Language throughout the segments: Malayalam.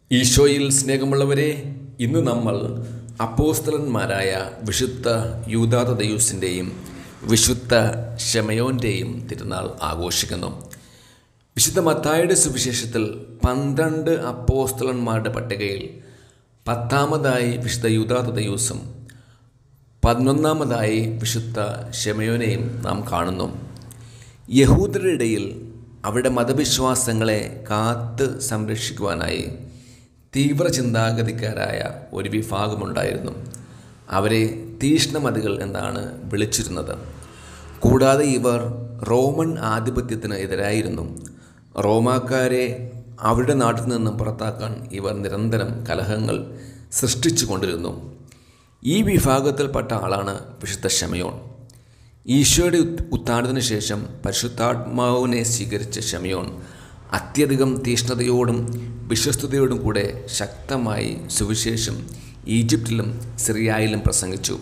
ഈശോയിൽ സ്നേഹമുള്ളവരെ ഇന്ന് നമ്മൾ അപ്പോസ്തലന്മാരായ വിശുദ്ധ യൂദാതദയൂസിൻ്റെയും വിശുദ്ധ ഷെമയോൻ്റെയും തിരുനാൾ ആഘോഷിക്കുന്നു വിശുദ്ധ മത്തായുടെ സുവിശേഷത്തിൽ പന്ത്രണ്ട് അപ്പോസ്തലന്മാരുടെ പട്ടികയിൽ പത്താമതായി വിശുദ്ധ യൂദാതദയൂസും പതിനൊന്നാമതായി വിശുദ്ധ ഷെമയോനെയും നാം കാണുന്നു യഹൂദരുടെ ഇടയിൽ അവരുടെ മതവിശ്വാസങ്ങളെ കാത്ത് സംരക്ഷിക്കുവാനായി തീവ്ര ചിന്താഗതിക്കാരായ ഒരു വിഭാഗമുണ്ടായിരുന്നു അവരെ തീഷ്ണമതികൾ എന്നാണ് വിളിച്ചിരുന്നത് കൂടാതെ ഇവർ റോമൻ ആധിപത്യത്തിന് എതിരായിരുന്നു റോമാക്കാരെ അവരുടെ നാട്ടിൽ നിന്നും പുറത്താക്കാൻ ഇവർ നിരന്തരം കലഹങ്ങൾ സൃഷ്ടിച്ചു കൊണ്ടിരുന്നു ഈ വിഭാഗത്തിൽപ്പെട്ട ആളാണ് വിശുദ്ധ ഷമയോൺ ഈശോയുടെ ഉത്- ഉത്ഥാനത്തിന് ശേഷം പരിശുദ്ധാത്മാവിനെ സ്വീകരിച്ച ഷമയോൺ അത്യധികം തീഷ്ണതയോടും വിശ്വസ്തയോടും കൂടെ ശക്തമായി സുവിശേഷം ഈജിപ്തിലും സിറിയായിലും പ്രസംഗിച്ചു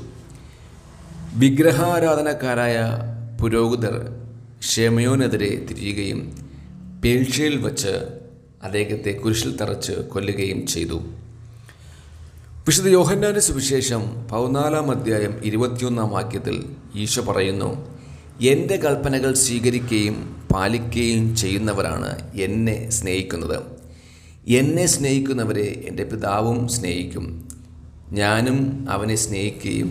വിഗ്രഹാരാധനക്കാരായ പുരോഹിതർ ഷെമയോനെതിരെ തിരിയുകയും പേൽഷ്യയിൽ വച്ച് അദ്ദേഹത്തെ കുരിശിൽ തറച്ച് കൊല്ലുകയും ചെയ്തു വിശുദ്ധ യോഹന്നാന്റെ സുവിശേഷം പതിനാലാം അധ്യായം ഇരുപത്തിയൊന്നാം വാക്യത്തിൽ ഈശോ പറയുന്നു എൻ്റെ കൽപ്പനകൾ സ്വീകരിക്കുകയും പാലിക്കുകയും ചെയ്യുന്നവരാണ് എന്നെ സ്നേഹിക്കുന്നത് എന്നെ സ്നേഹിക്കുന്നവരെ എൻ്റെ പിതാവും സ്നേഹിക്കും ഞാനും അവനെ സ്നേഹിക്കുകയും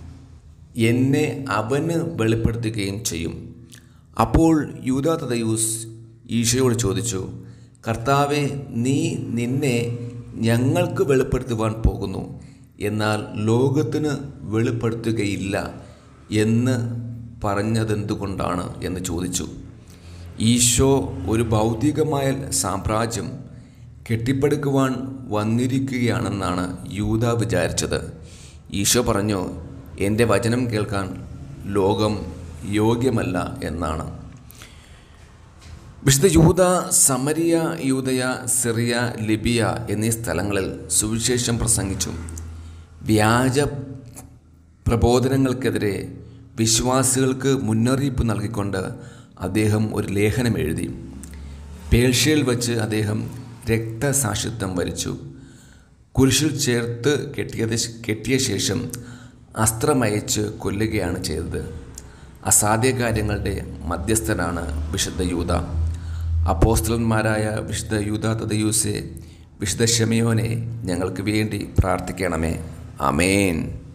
എന്നെ അവന് വെളിപ്പെടുത്തുകയും ചെയ്യും അപ്പോൾ യൂദാ തദയൂസ് ഈശോയോട് ചോദിച്ചു കർത്താവെ നീ നിന്നെ ഞങ്ങൾക്ക് വെളിപ്പെടുത്തുവാൻ പോകുന്നു എന്നാൽ ലോകത്തിന് വെളിപ്പെടുത്തുകയില്ല എന്ന് പറഞ്ഞതെന്തുകൊണ്ടാണ് എന്ന് ചോദിച്ചു ഈശോ ഒരു ഭൗതികമായ സാമ്രാജ്യം കെട്ടിപ്പടുക്കുവാൻ വന്നിരിക്കുകയാണെന്നാണ് യൂത വിചാരിച്ചത് ഈശോ പറഞ്ഞു എൻ്റെ വചനം കേൾക്കാൻ ലോകം യോഗ്യമല്ല എന്നാണ് വിശുദ്ധ യൂത സമരിയ യൂതയ സിറിയ ലിബിയ എന്നീ സ്ഥലങ്ങളിൽ സുവിശേഷം പ്രസംഗിച്ചു വ്യാജ പ്രബോധനങ്ങൾക്കെതിരെ വിശ്വാസികൾക്ക് മുന്നറിയിപ്പ് നൽകിക്കൊണ്ട് അദ്ദേഹം ഒരു ലേഖനം എഴുതി പേർഷ്യയിൽ വച്ച് അദ്ദേഹം രക്തസാക്ഷിത്വം വരിച്ചു കുരിശിൽ ചേർത്ത് കെട്ടിയത് കെട്ടിയ ശേഷം അസ്ത്രമയച്ച് കൊല്ലുകയാണ് ചെയ്തത് അസാധ്യ കാര്യങ്ങളുടെ മധ്യസ്ഥനാണ് വിശുദ്ധ യൂത അപ്പോസ്തലന്മാരായ വിശുദ്ധ യൂത തദയൂസെ വിശുദ്ധ ഷെമിയോനെ ഞങ്ങൾക്ക് വേണ്ടി പ്രാർത്ഥിക്കണമേ അമേൻ